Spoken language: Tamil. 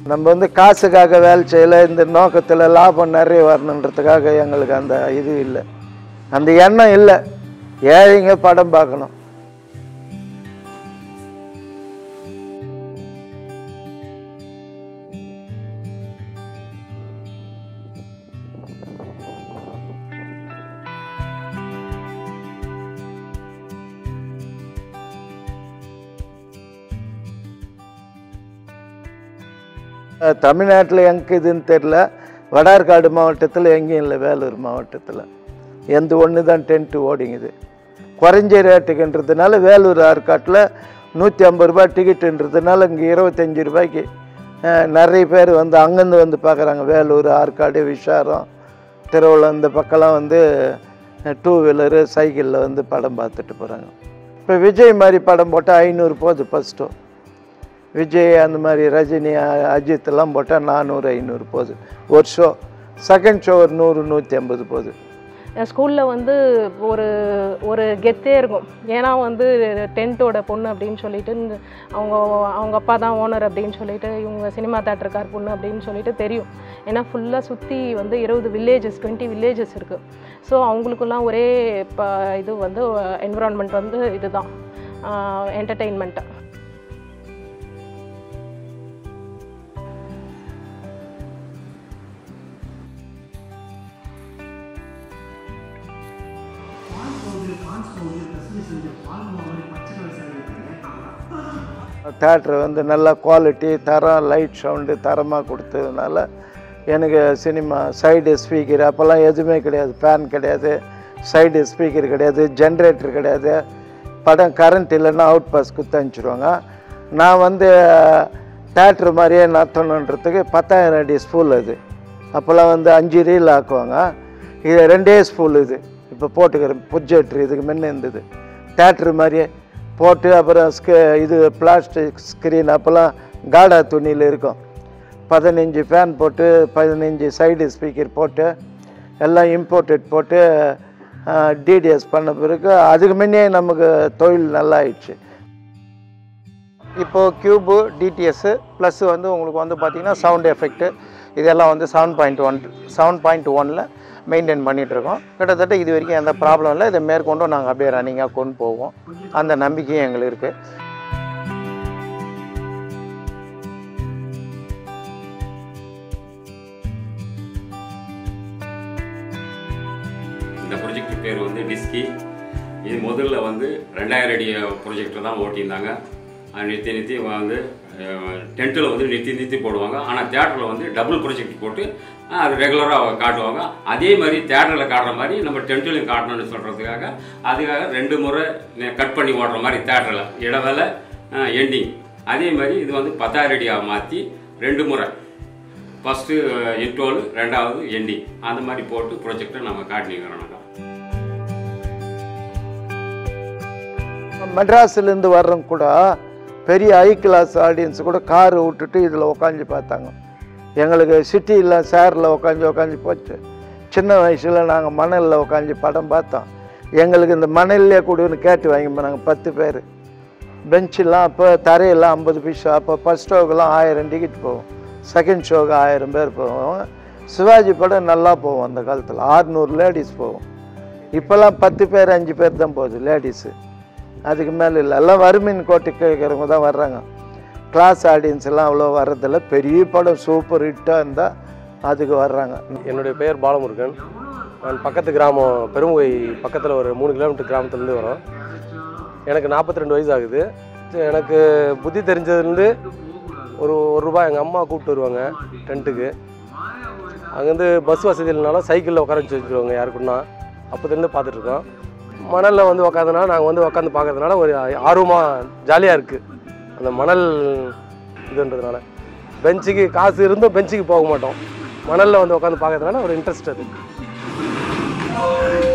நம்ம வந்து காசுக்காக வேலை செய்யல இந்த நோக்கத்தில் லாபம் நிறைய வரணுன்றதுக்காக எங்களுக்கு அந்த இது இல்லை அந்த எண்ணம் இல்லை ஏழைங்க படம் பார்க்கணும் தமிழ்நாட்டில் எங்கே இதுன்னு தெரில வடார்காடு மாவட்டத்தில் எங்கேயும் இல்லை வேலூர் மாவட்டத்தில் எந்த ஒன்று தான் டென்ட்டு ஓடிங்குது குறைஞ்ச ரேட்டுக்குன்றதுனால வேலூர் ஆற்காட்டில் நூற்றி ஐம்பது ரூபாய் டிக்கெட்டுன்றதுனால இங்கே இருபத்தஞ்சி ரூபாய்க்கு அஹ், நிறைய பேர் வந்து அங்கேருந்து வந்து பார்க்குறாங்க வேலூர் ஆற்காடு விஷாரம் திருவள்ளம் இந்த பக்கம்லாம் வந்து டூ வீலரு சைக்கிளில் வந்து படம் பார்த்துட்டு போகிறாங்க இப்போ விஜய் மாதிரி படம் போட்டால் ஐநூறு போகுது ஃபஸ்ட்டு விஜய் அந்த மாதிரி ரஜினி அ- அஜித் எல்லாம் போட்டால் நானூறு ஐநூறு போகுது ஒரு ஷோ செகண்ட் ஷோ ஒரு நூறு நூற்றி ஐம்பது போகுது என் ஸ்கூலில் வந்து ஒரு ஒரு கெத்தே இருக்கும் ஏன்னா வந்து டென்ட்டோட பொண்ணு அப்படின்னு சொல்லிட்டு இந்த- அவங்க அவங்க அப்பா தான் ஓனர் அப்படின்னு சொல்லிட்டு இவங்க சினிமா தேட்டருக்கார் பொண்ணு அப்படின்னு சொல்லிட்டு தெரியும் ஏன்னா ஃபுல்லாக சுற்றி வந்து இருபது வில்லேஜஸ் டுவெண்ட்டி வில்லேஜஸ் இருக்குது ஸோ அவங்களுக்கெல்லாம் ஒரே இப்போ இது வந்து என்விரான்மெண்ட் வந்து இதுதான் என்டர்டெயின்மெண்ட்டு தேட்ரு வந்து நல்லா குவாலிட்டி தரம் லைட் சவுண்டு தரமாக கொடுத்ததுனால எனக்கு சினிமா சைடு ஸ்பீக்கர் அப்போல்லாம் எதுவுமே கிடையாது ஃபேன் கிடையாது சைடு ஸ்பீக்கர் கிடையாது ஜென்ரேட்டர் கிடையாது படம் கரண்ட் இல்லைன்னா அவுட் பாஸ் குத்து அனுப்பிச்சிடுவாங்க நான் வந்து தேட்ரு மாதிரியே நடத்தணுன்றதுக்கு பத்தாயிரம் அடி ஸ்பூல் அது அப்போல்லாம் வந்து அஞ்சு ரீல் ஆக்குவாங்க இது ரெண்டே ஸ்பூல் இது இப்போ போட்டுக்கிறேன் புஜெட்ரு இதுக்கு முன்ன இருந்தது தேட்ரு மாதிரியே போட்டு அப்புறம் ஸ்க இது பிளாஸ்டிக் ஸ்க்ரீன் அப்போல்லாம் காடா துணியில் இருக்கும் பதினஞ்சு ஃபேன் போட்டு பதினஞ்சு சைடு ஸ்பீக்கர் போட்டு எல்லாம் இம்போர்ட்டட் போட்டு டிடிஎஸ் பண்ண பிறகு அதுக்கு முன்னே நமக்கு தொழில் நல்லா ஆயிடுச்சு இப்போது க்யூபு டிடிஎஸ்ஸு ப்ளஸ் வந்து உங்களுக்கு வந்து பார்த்திங்கன்னா சவுண்ட் எஃபெக்ட்டு இதெல்லாம் வந்து seven point one seven point ஒனில் மெயின்டைன் பண்ணிகிட்ருக்கோம் கிட்டத்தட்ட இது வரைக்கும் எந்த ப்ராப்ளம் இல்லை இதை மேற்கொண்டும் நாங்கள் அப்படியே ரன்னிங்காக கொண்டு போவோம் அந்த நம்பிக்கையும் எங்களுக்கு இருக்குது இந்த ப்ரொஜெக்ட் பேர் வந்து டிஸ்கி இது முதல்ல வந்து ரெண்டாயிரம் அடி ப்ரொஜெக்டர் தான் ஓட்டியிருந்தாங்க அது நிறுத்தி நிறுத்தி வந்து டென்ட்டில் வந்து நிறுத்தி நிறுத்தி போடுவாங்க ஆனால் தேட்டரில் வந்து டபுள் ப்ரொஜெக்ட் போட்டு அஹ், அது ரெகுலராக காட்டுவாங்க அதே மாதிரி தேட்டரில் காட்டுற மாதிரி நம்ம டென்ட்லையும் காட்டணும்னு சொல்கிறதுக்காக அதுக்காக ரெண்டு முறை கட் பண்ணி ஓடுற மாதிரி தேட்டரில் இடவேளை எண்டிங் அதே மாதிரி இது வந்து பத்தாயிரம் அடியாக மாற்றி ரெண்டு முறை ஃபஸ்ட்டு இன்டோல் ரெண்டாவது எண்டிங் அந்த மாதிரி போட்டு ப்ரொஜெக்டை நம்ம காட்டினிக்கிறோம் நாங்கள் மெட்ராஸ்லேருந்து வர்றவங்க கூட பெரிய ஹை கிளாஸ் ஆடியன்ஸ் கூட கார் விட்டுட்டு இதில் உட்காந்து பார்த்தாங்க எங்களுக்கு சிட்டியில் சேரில் உட்காந்து உட்காந்து போச்சு சின்ன வயசில் நாங்கள் மணலில் உட்காந்து படம் பார்த்தோம் எங்களுக்கு இந்த மணல்லே கூடன்னு கேட்டு வாங்கி போனாங்க பத்து பேர் பெஞ்செல்லாம் அப்போ தரையெல்லாம் ஐம்பது பைசா அப்போ ஃபஸ்ட் ஷோக்கெல்லாம் ஆயிரம் டிக்கெட் போகும் செகண்ட் ஷோக்கு ஆயிரம் பேர் போவோம் சிவாஜி படம் நல்லா போகும் அந்த காலத்தில் ஆறுநூறு லேடிஸ் போகும் இப்போல்லாம் பத்து பேர் அஞ்சு பேர் தான் போகுது லேடிஸு அதுக்கு மேலே இல்லை எல்லாம் வறுமையின் கோட்டுக்கு இருக்கிறவங்க தான் வர்றாங்க கிளாஸ் ஆடியன்ஸ் எல்லாம் அவ்வளோ வர்றதில்ல பெரிய படம் சூப்பர் ஹிட்டாக இருந்தால் அதுக்கு வர்றாங்க என்னுடைய பெயர் பாலமுருகன் நான் பக்கத்து கிராமம் பெருமுகை பக்கத்தில் ஒரு மூணு கிலோமீட்டர் கிராமத்துலேருந்து வரோம் எனக்கு நாற்பத்தி ரெண்டு வயசு ஆகுது எனக்கு புத்தி தெரிஞ்சதுலேருந்து ஒரு ஒரு ரூபாய் எங்கள் அம்மா கூப்பிட்டு வருவாங்க டென்ட்டுக்கு அங்கேருந்து பஸ் வசதி இல்லைனாலும் சைக்கிளில் உட்கார வச்சு வச்சுருவாங்க யாருக்குன்னா அப்போதுலேருந்து பார்த்துட்ருக்கோம் மணலில் வந்து உக்காந்தனா நாங்கள் வந்து உட்காந்து பார்க்கறதுனால ஒரு ஆர்வமாக ஜாலியாக இருக்குது அந்த மணல் இதுன்றதுனால பெஞ்சுக்கு காசு இருந்தும் பெஞ்சுக்கு போக மாட்டோம் மணலில் வந்து உட்காந்து பார்க்கறதுனால ஒரு இன்ட்ரெஸ்ட் அது